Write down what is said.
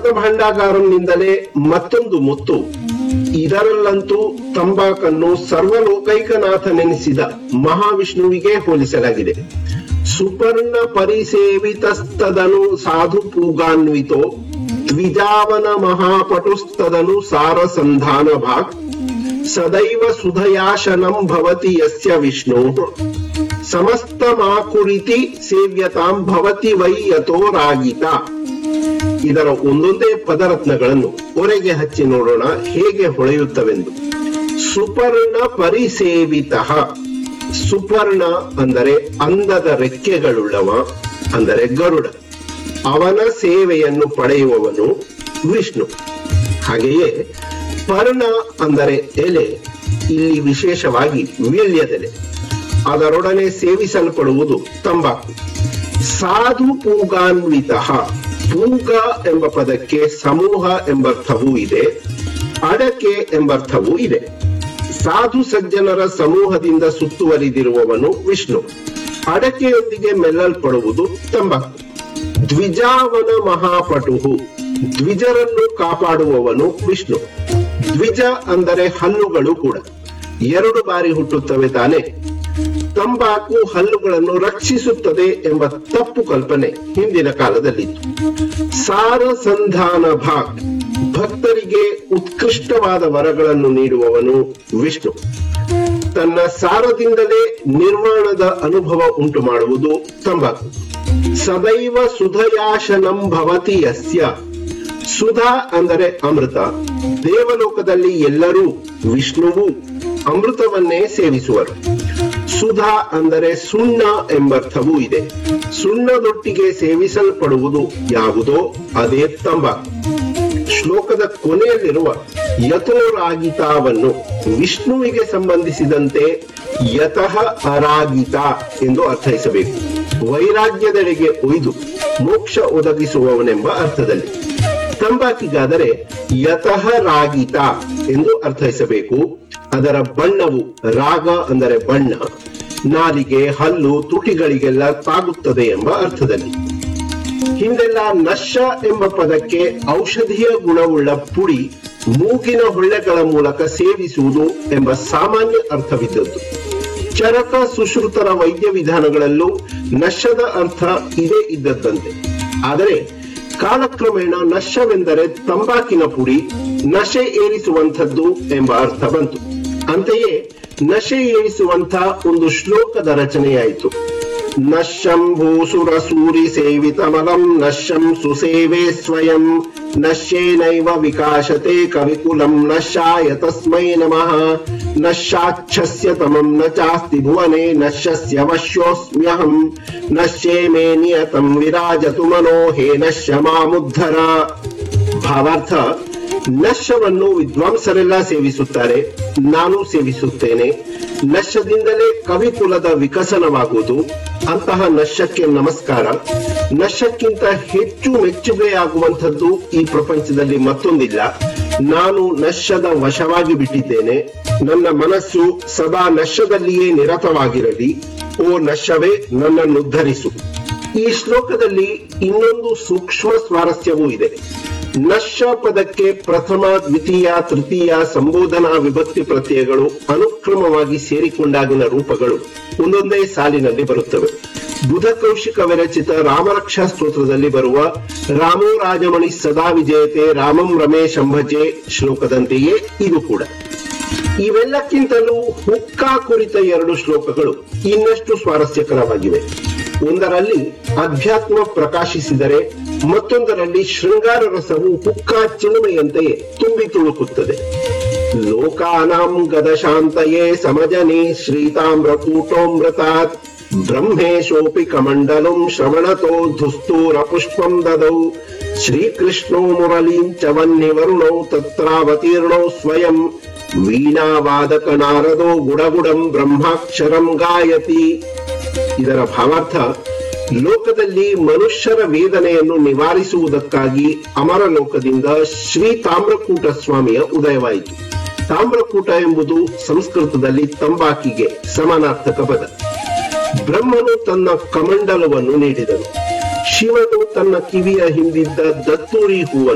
ಭಾಂಡಾಗಾರನಿಂದಲೇ ಮತ್ತೊಂದು ಮುತ್ತು ಇದರಲ್ಲಂತೂ ತಂಬಾಕನ್ನು ಸರ್ವಲೋಕೈಕನಾಥನೆನಿಸಿದ ಮಹಾವಿಷ್ಣುವಿಗೆ ಹೋಲಿಸಲಾಗಿದೆ ಸುಪರ್ಣ ಪರಿಸೇವಿತಸ್ತದನು ಸಾಧು ಪೂಗಾನ್ವಿತೋ ದ್ವಿಜಾವನ ಮಹಾಪಟುಸ್ತದನು ಸಾರಸಂಧಾನ ಭಾಗ್ ಸದೈವ ಸುಧಯಾಶನಂ ಭವತಿ ಯಸ್ಯ ವಿಷ್ಣು ಸಮಸ್ತಮಾಕುರಿತಿ ಸೇವ್ಯತಾಂ ಭವತಿ ವೈ ಯಥೋ ರಾಗಿತ ಇದರ ಒಂದೊಂದೇ ಪದರತ್ನಗಳನ್ನು ಒರೆಗೆ ಹಚ್ಚಿ ನೋಡೋಣ ಹೇಗೆ ಹೊಳೆಯುತ್ತವೆಂದು ಸುಪರ್ಣ ಪರಿಸೇವಿತ ಸುಪರ್ಣ ಅಂದರೆ ಅಂದದ ರೆಕ್ಕೆಗಳುಳ್ಳವ ಅಂದರೆ ಗರುಡ ಅವನ ಸೇವೆಯನ್ನು ಪಡೆಯುವವನು ವಿಷ್ಣು ಹಾಗೆಯೇ ಪರ್ಣ ಅಂದರೆ ಎಲೆ ಇಲ್ಲಿ ವಿಶೇಷವಾಗಿ ವೀಳ್ಯದೆಲೆ ಅದರೊಡನೆ ಸೇವಿಸಲ್ಪಡುವುದು ತಂಬಾಕು ಸಾಧು ಪೂಗಾನ್ವಿತ ಪೂಗ ಎಂಬ ಪದಕ್ಕೆ ಸಮೂಹ ಎಂಬರ್ಥವೂ ಇದೆ ಅಡಕೆ ಎಂಬರ್ಥವೂ ಇದೆ ಸಾಧು ಸಜ್ಜನರ ಸಮೂಹದಿಂದ ಸುತ್ತುವರಿದಿರುವವನು ವಿಷ್ಣು ಅಡಕೆಯೊಂದಿಗೆ ಮೆಲ್ಲಲ್ಪಡುವುದು ತಂಬಾಕು ದ್ವಿಜಾವನ ಮಹಾಪಟುಹು ದ್ವಿಜರನ್ನು ಕಾಪಾಡುವವನು ವಿಷ್ಣು ದ್ವಿಜ ಅಂದರೆ ಹಲ್ಲುಗಳು ಕೂಡ ಎರಡು ಬಾರಿ ಹುಟ್ಟುತ್ತವೆ ತಾನೆ ತಂಬಾಕು ಹಲ್ಲುಗಳನ್ನು ರಕ್ಷಿಸುತ್ತದೆ ಎಂಬ ತಪ್ಪು ಕಲ್ಪನೆ ಹಿಂದಿನ ಕಾಲದಲ್ಲಿತ್ತು ಸಾರ ಸಂಧಾನ ಭಾಗ್ ಭಕ್ತರಿಗೆ ಉತ್ಕೃಷ್ಟವಾದ ವರಗಳನ್ನು ನೀಡುವವನು ವಿಷ್ಣು ತನ್ನ ಸಾರದಿಂದಲೇ ನಿರ್ಮಾಣದ ಅನುಭವ ಉಂಟು ಮಾಡುವುದು ತಂಬಾಕು ಸದೈವ ಸುಧಯಾಶನಂ ಭವತಿ ಯಸ್ಯ ಸುಧಾ ಅಂದರೆ ಅಮೃತ ದೇವಲೋಕದಲ್ಲಿ ಎಲ್ಲರೂ ವಿಷ್ಣುವು ಅಮೃತವನ್ನೇ ಸೇವಿಸುವರು ಸುಧಾ ಅಂದರೆ ಸುಣ್ಣ ಎಂಬರ್ಥವೂ ಇದೆ ಸುಣ್ಣದೊಟ್ಟಿಗೆ ಸೇವಿಸಲ್ಪಡುವುದು ಯಾವುದೋ ಅದೇ ತಂಬಾಕು ಶ್ಲೋಕದ ಕೊನೆಯಲ್ಲಿರುವ ಯಥೋರಾಗಿತಾವನ್ನು ವಿಷ್ಣುವಿಗೆ ಸಂಬಂಧಿಸಿದಂತೆ ಯತಃ ಅರಾಗಿತ ಎಂದು ಅರ್ಥೈಸಬೇಕು ವೈರಾಗ್ಯದೆಡೆಗೆ ಒಯ್ದು ಮೋಕ್ಷ ಒದಗಿಸುವವನೆಂಬ ಅರ್ಥದಲ್ಲಿ ತಂಬಾಕಿಗಾದರೆ ಯತಃ ರಾಗಿತ ಎಂದು ಅರ್ಥೈಸಬೇಕು ಅದರ ಬಣ್ಣವು ರಾಗ ಅಂದರೆ ಬಣ್ಣ ನಾಲಿಗೆ ಹಲ್ಲು ತುಟಿಗಳಿಗೆಲ್ಲ ತಾಗುತ್ತದೆ ಎಂಬ ಅರ್ಥದಲ್ಲಿ ಹಿಂದೆಲ್ಲ ನಶ ಎಂಬ ಪದಕ್ಕೆ ಔಷಧೀಯ ಗುಣವುಳ್ಳ ಪುಡಿ ಮೂಗಿನ ಹೊಳ್ಳೆಗಳ ಮೂಲಕ ಸೇವಿಸುವುದು ಎಂಬ ಸಾಮಾನ್ಯ ಅರ್ಥವಿದ್ದದ್ದು ಚರಕ ಸುಶ್ರುತರ ವೈದ್ಯ ವಿಧಾನಗಳಲ್ಲೂ ನಶದ ಅರ್ಥ ಇದೇ ಇದ್ದದ್ದಂತೆ ಆದರೆ ಕಾಲಕ್ರಮೇಣ ನಶವೆಂದರೆ ತಂಬಾಕಿನ ಪುಡಿ ನಶೆ ಏರಿಸುವಂಥದ್ದು ಎಂಬ ಅರ್ಥ ಬಂತು ಅಂತೆಯೇ ನಶೆ ಏರಿಸುವಂಥ ಒಂದು ಶ್ಲೋಕದ ರಚನೆಯಾಯಿತು ನಶ್ಯಂ ಭೂಸುರ ಸೂರಿ ಸೇವಿತಮಲಂ ನಶ್ಯಂ ಸುಸೇವೆ ಸ್ವಯಂ ನಶ್ಯೇನೈವ ವಿಕಾಶತೆ ಕವಿಕುಲಂ ನಶ್ಯಾಯ ತಸ್ಮೈ ನಮಃ ನಶ್ಯಾಚ್ಛಸ್ಯ ತಮಂ ನ ಚಾಸ್ತಿ ಭುವನೆ ನಶ್ಯಸ್ಯ ವಶ್ಯೋಸ್ಮ್ಯಹಂ ನಶ್ಯೇ ಮೇ ನಿಯತಂ ವಿರಾಜತು ಮನೋ ಹೇ ನಶ್ಯ ಮಾಮುದ್ಧರ ಭಾವಾರ್ಥ ನಶ್ಯವನ್ನು ವಿದ್ವಾಂಸರೆಲ್ಲ ಸೇವಿಸುತ್ತಾರೆ ನಾನು ಸೇವಿಸುತ್ತೇನೆ ನಶ್ಯದಿಂದಲೇ ಕವಿಕುಲದ ವಿಕಸನವಾಗುವುದು ಅಂತಹ ನಶ್ಯಕ್ಕೆ ನಮಸ್ಕಾರ ನಶ್ಯಕ್ಕಿಂತ ಹೆಚ್ಚು ಮೆಚ್ಚುಗೆಯಾಗುವಂಥದ್ದು ಈ ಪ್ರಪಂಚದಲ್ಲಿ ಮತ್ತೊಂದಿಲ್ಲ ನಾನು ನಶ್ಯದ ವಶವಾಗಿ ಬಿಟ್ಟಿದ್ದೇನೆ ನನ್ನ ಮನಸ್ಸು ಸದಾ ನಶ್ಯದಲ್ಲಿಯೇ ನಿರತವಾಗಿರಲಿ ಓ ನಶ್ಯವೇ ನನ್ನನ್ನು ಉದ್ಧರಿಸು ಈ ಶ್ಲೋಕದಲ್ಲಿ ಇನ್ನೊಂದು ಸೂಕ್ಷ್ಮ ಸ್ವಾರಸ್ಯವೂ ಇದೆ ನಶ್ಯ ಪದಕ್ಕೆ ಪ್ರಥಮ ದ್ವಿತೀಯ ತೃತೀಯ ಸಂಬೋಧನಾ ವಿಭಕ್ತಿ ಪ್ರತ್ಯಯಗಳು ಅನುಕ್ರಮವಾಗಿ ಸೇರಿಕೊಂಡಾಗಿನ ರೂಪಗಳು ಒಂದೊಂದೇ ಸಾಲಿನಲ್ಲಿ ಬರುತ್ತವೆ ಬುಧ ಕೌಶಿಕ ವಿರಚಿತ ರಾಮರಕ್ಷಾ ಸ್ತೋತ್ರದಲ್ಲಿ ಬರುವ ರಾಮೋ ರಾಜಮಣಿ ಸದಾ ವಿಜಯತೆ ರಾಮಂ ರಮೇಶ್ ಅಂಭಜೆ ಶ್ಲೋಕದಂತೆಯೇ ಇದು ಕೂಡ ಇವೆಲ್ಲಕ್ಕಿಂತಲೂ ಹುಕ್ಕ ಕುರಿತ ಎರಡು ಶ್ಲೋಕಗಳು ಇನ್ನಷ್ಟು ಸ್ವಾರಸ್ಯಕರವಾಗಿವೆ ಒಂದರಲ್ಲಿ ಅಧ್ಯಾತ್ಮ ಪ್ರಕಾಶಿಸಿದರೆ ಮತ್ತೊಂದರಲ್ಲಿ ಶೃಂಗಾರ ರಸವು ಹುಕ್ಕ ಚಿಲುಮೆಯಂತೆಯೇ ತುಂಬಿ ತುಳುಕುತ್ತದೆ ಲೋಕಾನಾಂ ಗದಶಾಂತಯೇ ಸಮಜನೆ ಶ್ರೀತಾಮ್ರಕೂಟೋಮೃತಾತ್ ಬ್ರಹ್ಮೇಶೋಪಿ ಕಮಂಡಲಂ ಶ್ರವಣತೋ ಧುಸ್ತೂರ ಪುಷ್ಪಂ ದದೌ ಶ್ರೀಕೃಷ್ಣೋ ಮುರಳೀಂ ಚ ವನ್ನಿವರುಣೌ ತತ್ರಾವತೀರ್ಣೌ ಸ್ವಯಂ ವೀಣಾವಾದಕ ನಾರದೋ ಗುಡಗುಡಂ ಬ್ರಹ್ಮಾಕ್ಷರಂ ಗಾಯತಿ ಇದರ ಭಾವಾರ್ಥ ಲೋಕದಲ್ಲಿ ಮನುಷ್ಯರ ವೇದನೆಯನ್ನು ನಿವಾರಿಸುವುದಕ್ಕಾಗಿ ಅಮರ ಲೋಕದಿಂದ ಶ್ರೀ ತಾಮ್ರಕೂಟ ಸ್ವಾಮಿಯ ಉದಯವಾಯಿತು ತಾಮ್ರಕೂಟ ಎಂಬುದು ಸಂಸ್ಕೃತದಲ್ಲಿ ತಂಬಾಕಿಗೆ ಸಮಾನಾರ್ಥಕ ಪದ ಬ್ರಹ್ಮನು ತನ್ನ ಕಮಂಡಲವನ್ನು ನೀಡಿದನು ಶಿವನು ತನ್ನ ಕಿವಿಯ ಹಿಂದಿದ್ದ ದತ್ತೂರಿ ಹೂವನ್ನು